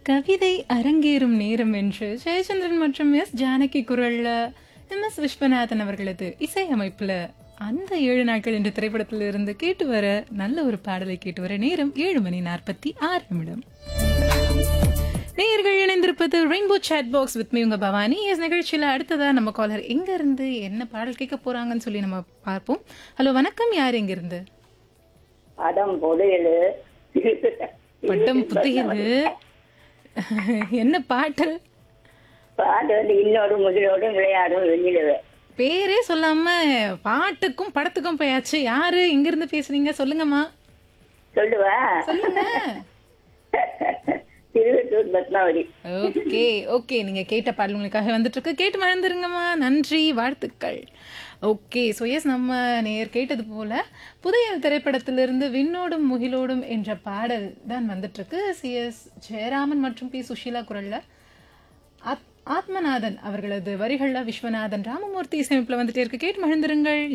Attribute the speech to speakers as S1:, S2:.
S1: கவிதை அரங்கேறும் நேரம் என்று ஜெயச்சந்திரன் மற்றும் எஸ் ஜானகி குரல்ல எம் எஸ் விஸ்வநாதன் அவர்களது இசையமைப்புல அந்த ஏழு நாட்கள் என்ற திரைப்படத்தில் இருந்து கேட்டு வர நல்ல ஒரு பாடலை கேட்டு வர நேரம் ஏழு மணி நாற்பத்தி ஆறு நிமிடம் நேயர்கள் இணைந்திருப்பது rainbow chat box with me உங்க பவானி எஸ் நிகழ்ச்சியில அடுத்ததா நம்ம காலர் எங்க இருந்து என்ன பாடல் கேட்க போறாங்கன்னு சொல்லி நம்ம பார்ப்போம் ஹலோ வணக்கம் யார் எங்க இருந்து
S2: படம் புதையலு
S1: பட்டம் புத்தியது என்ன பாட்டு
S2: பாட்டு வந்து இன்னோடு முதலோடும் விளையாடும் வெண்ணிலவே
S1: பேரே சொல்லாம பாட்டுக்கும் படத்துக்கும் போயாச்சு யாரு எங்க இருந்து பேசுறீங்க சொல்லுங்கம்மா
S2: சொல்லுவா
S1: சொல்லுங்க
S2: திருவத்தூர் பத்மாவதி
S1: ஓகே ஓகே நீங்க கேட்ட பாடல் உங்களுக்காக வந்துட்டு இருக்கு கேட்டு மறந்துருங்கம்மா நன்றி வாழ்த்துக்கள் ஓகே ஸோ எஸ் நம்ம நேர் கேட்டது போல புதையல் திரைப்படத்திலிருந்து விண்ணோடும் முகிலோடும் என்ற பாடல் தான் வந்துட்டு இருக்கு சி எஸ் ஜெயராமன் மற்றும் பி சுஷீலா குரல்ல ஆத்- ஆத்மநாதன் அவர்களது வரிகள்ல விஸ்வநாதன் ராமமூர்த்தி இசையமைப்புல வந்துட்டே இருக்கு கேட்டு மகிழ்ந்திருங்கள்